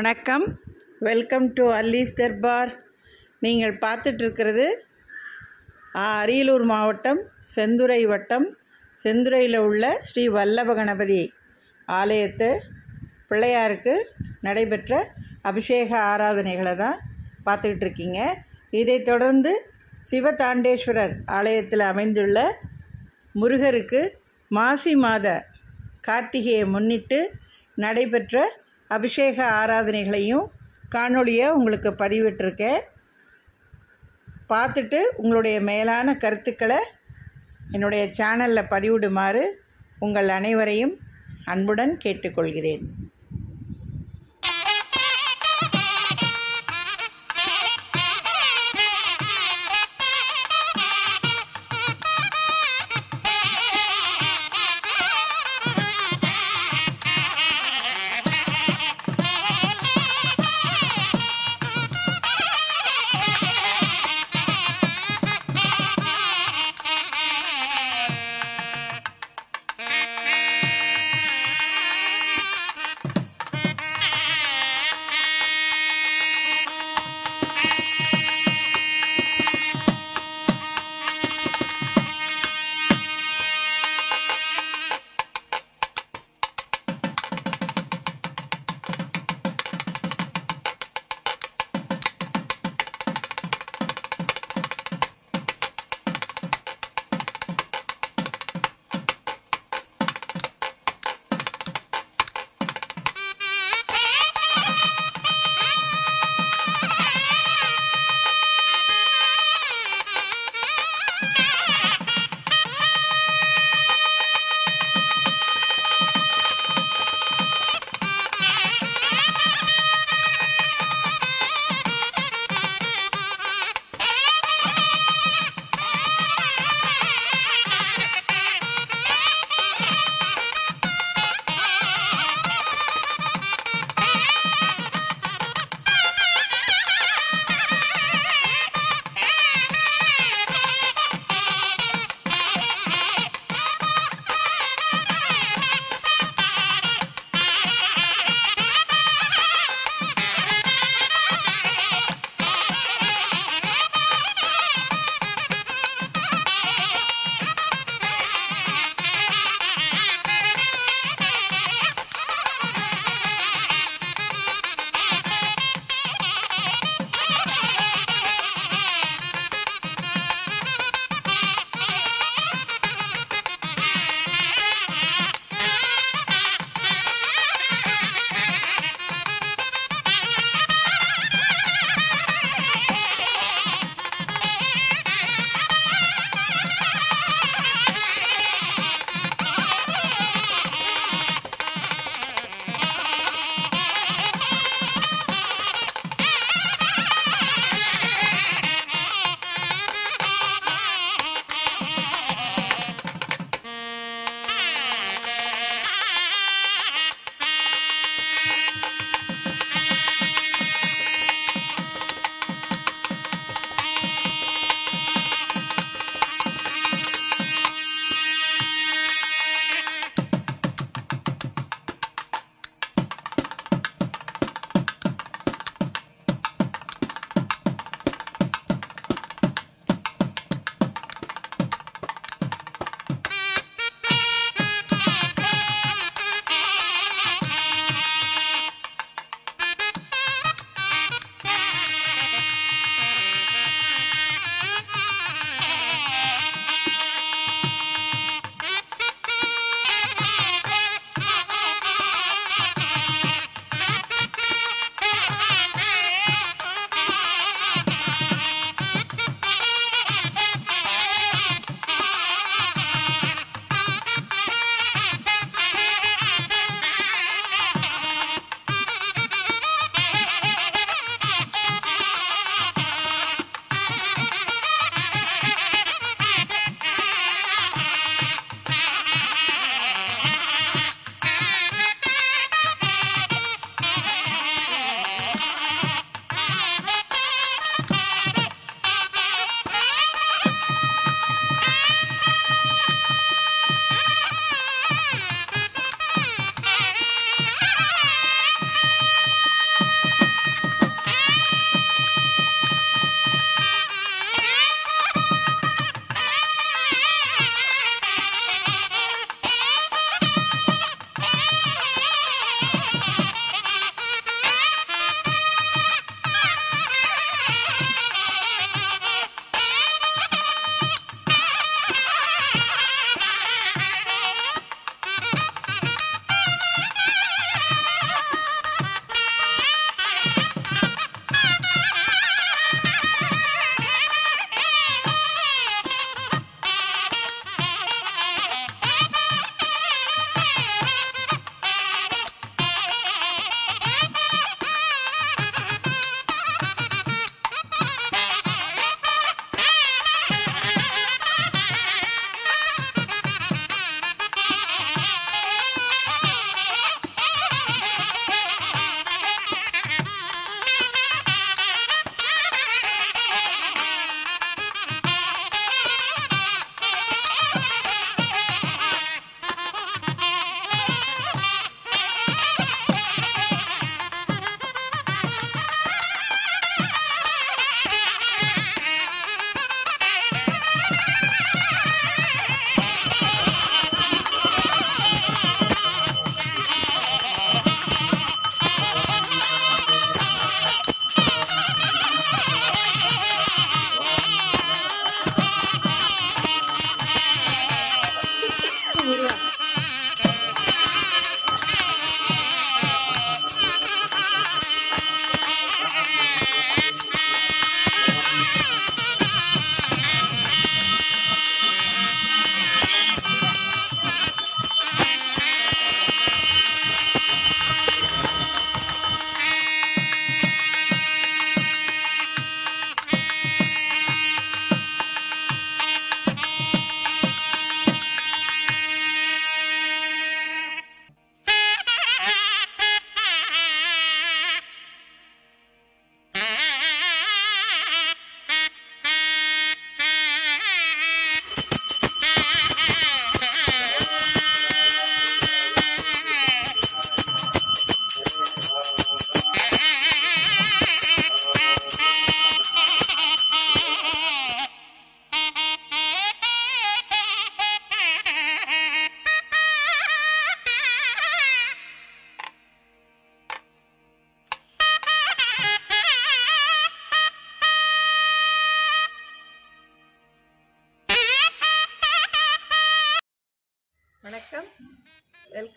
வணக்கம் welcome to அல்லீஸ் Darbar நீங்கள் பார்த்துட்ருக்கிறது அரியலூர் மாவட்டம் செந்துறை வட்டம் செந்துறையில் உள்ள ஸ்ரீ வல்லப கணபதி ஆலயத்து பிள்ளையாருக்கு நடைபெற்ற அபிஷேக ஆராதனைகளை தான் பார்த்துக்கிட்டு இருக்கீங்க இதைத் தொடர்ந்து சிவதாண்டேஸ்வரர் ஆலயத்தில் அமைந்துள்ள முருகருக்கு மாசி மாத கார்த்திகையை முன்னிட்டு நடைபெற்ற அபிஷேக ஆராதனைகளையும் காணொளியை உங்களுக்கு பதிவிட்டிருக்கேன் பார்த்துட்டு உங்களுடைய மேலான கருத்துக்களை என்னுடைய சேனலில் பதிவிடுமாறு உங்கள் அனைவரையும் அன்புடன் கேட்டுக்கொள்கிறேன்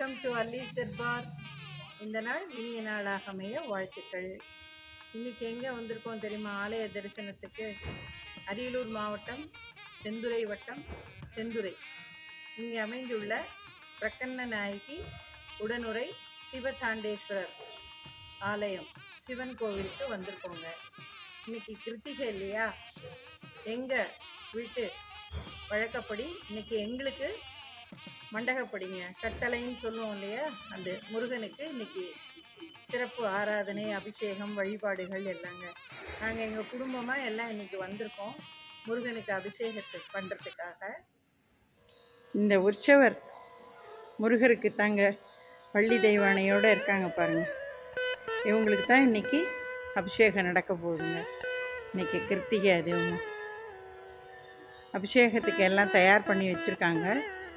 வெல்கம் டு அல்லீஸ் தர்பார் இந்த நாள் இனிய நாளாக அமைய வாழ்த்துக்கள் இன்னைக்கு எங்கே வந்திருக்கோம் தெரியுமா ஆலய தரிசனத்துக்கு அரியலூர் மாவட்டம் செந்துறை வட்டம் செந்துறை இங்கே அமைந்துள்ள பிரக்கண்ண நாயகி உடனுரை சிவதாண்டேஸ்வரர் ஆலயம் சிவன் கோவிலுக்கு வந்திருக்கோங்க இன்னைக்கு கிருத்திகை இல்லையா எங்கள் வீட்டு வழக்கப்படி இன்னைக்கு எங்களுக்கு மண்டகப்படிங்க கட்டளைன்னு சொல்லுவோம் இல்லையா அந்த முருகனுக்கு இன்னைக்கு சிறப்பு ஆராதனை அபிஷேகம் வழிபாடுகள் எல்லாங்க நாங்கள் எங்கள் குடும்பமாக எல்லாம் இன்னைக்கு வந்திருக்கோம் முருகனுக்கு அபிஷேகத்துக்கு பண்ணுறதுக்காக இந்த உற்சவர் முருகருக்கு தாங்க பள்ளி தெய்வானையோடு இருக்காங்க பாருங்க இவங்களுக்கு தான் இன்னைக்கு அபிஷேகம் நடக்க போகுதுங்க இன்னைக்கு கிருத்திகை அதுவும் அபிஷேகத்துக்கு எல்லாம் தயார் பண்ணி வச்சுருக்காங்க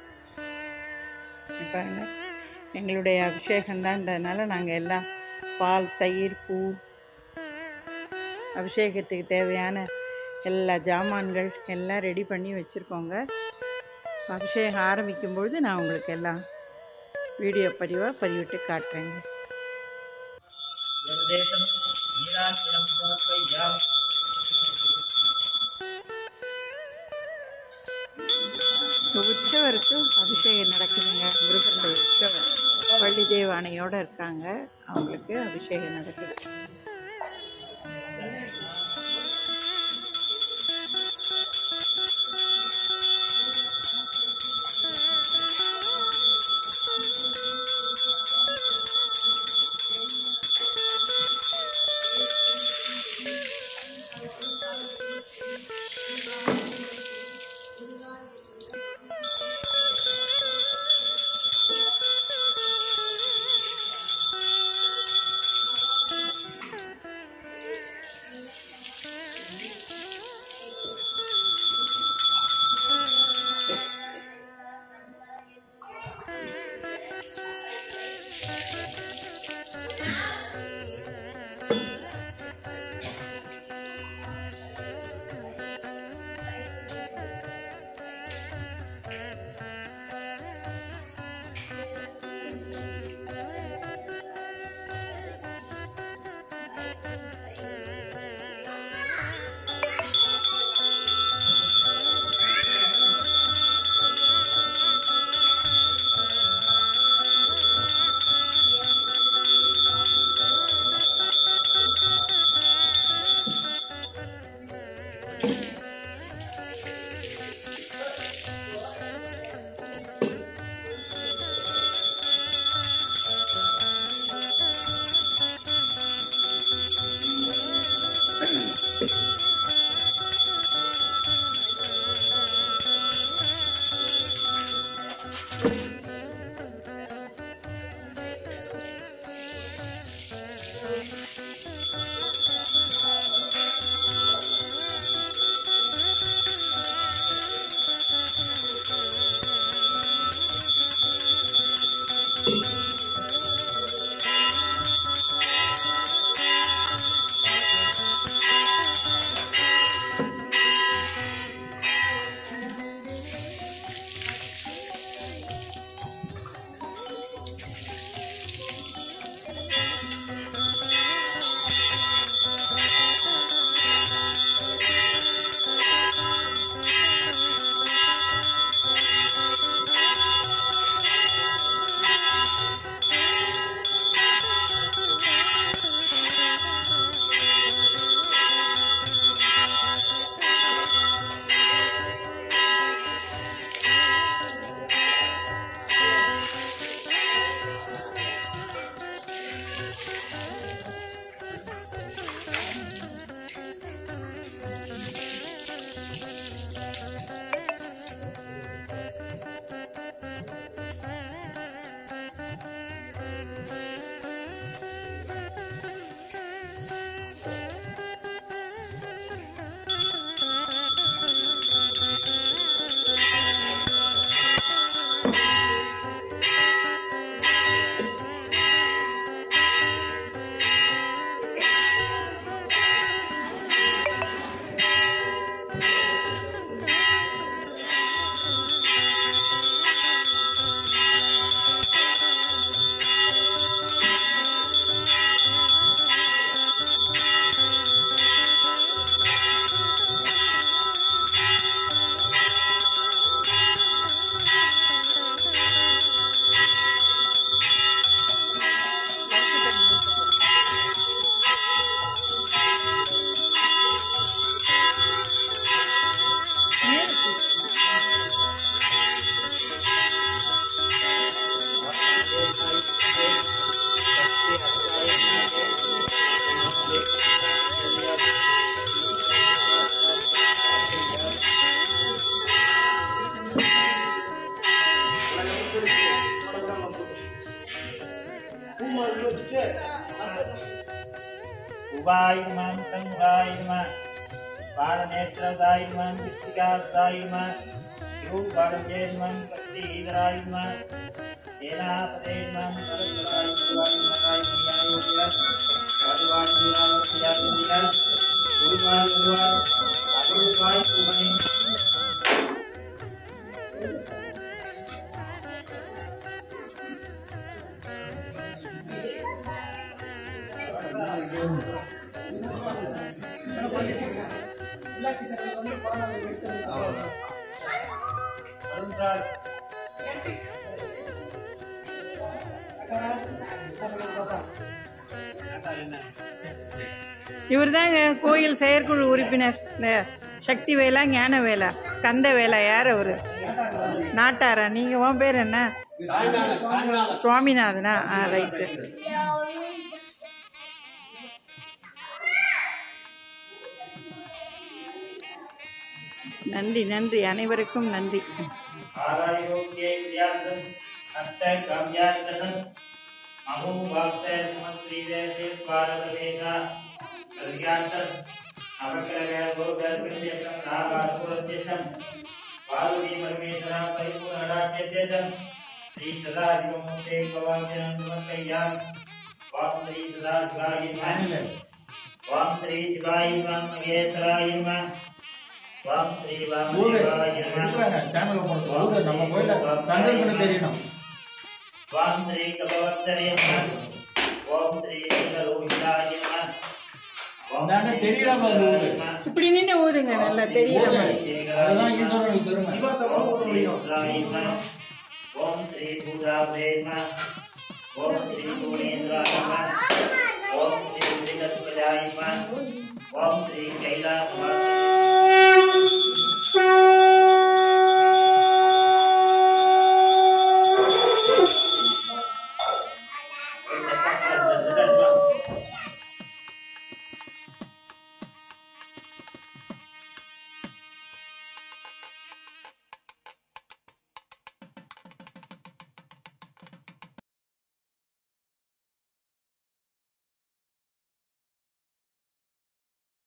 பாருங்க எங்களுடைய அபிஷேகம்தான்றதுனால நாங்கள் எல்லாம் பால் தயிர் பூ அபிஷேகத்துக்கு தேவையான எல்லா ஜாமான்கள் எல்லாம் ரெடி பண்ணி வச்சுருக்கோங்க அபிஷேகம் ஆரம்பிக்கும் பொழுது நான் உங்களுக்கு எல்லாம் வீடியோ பதிவாக பதிவிட்டு காட்டுறேங்க தேசம் நீராசனம் சமர்ப்பயாமி இப்போ உற்சவருக்கு அபிஷேகம் நடக்குதுங்க முருகனுடைய உற்சவர் பள்ளி தேவானையோடு இருக்காங்க அவங்களுக்கு அபிஷேகம் நடக்குது உபாய் நம தங்குராய் நம பாலநேத்திரதாய் நம விஸ்திகாசாய் நம யூபாலஜே நம கஸ்தீதராய் நம சேனாபதே நம சரஸ்வராய் சிவாய் நமராய் மரியாய் உதிராய் சர்வாய் உதிராய் உதிராய் உதிராய் குருவாய் குருவாய் அருள்வாய் குமணி அருள்ராய் இவர் தாங்க கோயில் செயற்குழு உறுப்பினர் இந்த சக்தி வேலா ஞான வேலா கந்த வேலா யார் அவரு நாட்டாரா நீங்க உன் பேர் என்ன சுவாமிநாதனா ஆ ரைட்டு நன்றி நன்றி அனைவருக்கும் நன்றி आरायोग्ये विद्यार्थम् अष्टकाम्यार्थम् अहोवाक्ते समस्त्रीदेवे द्वारप्रवेशा कल्यार्थम् अवक्रय गोगर्भिण्यसम् नागासुरत्यसम् पार्वती परमेश्वरा परिपूर्णराज्यत्यसम् श्री सदाशिवमूर्ते भवान्यनं समर्पयामि वां श्री सदाशिवाय नमः वां श्री शिवाय नमः महेश्वराय नमः वां श्री वामदेवाय नमः எடுக்கிறாங்க சேனல் போடுறது ஊது நம்ம கோயில சந்தர்ப்பண தெரியணும் வாம் ஸ்ரீ கபவர்த்தனே நமः ஓம் ஸ்ரீ நீலலோகிதாய நமः ஓம் அதானே ஸ்ரீ தெரியலாம அது ஊது. நமः. இப்படி நின்று ஊதுங்க நல்லா தெரியுற மாதிரி அதுதான் ஈஸ்வரனுக்கு பெருமை ஓம் ஸ்ரீ ருத்ராய நமः. ஓம் ஸ்ரீ பூஜாபுரே நமः. ஓம் ஸ்ரீ பூர்ணேந்திராய நமः. ஓம் ஸ்ரீ திரிகஸ்பதாய நமः. ஓம் ஸ்ரீ கைலாசவாசாய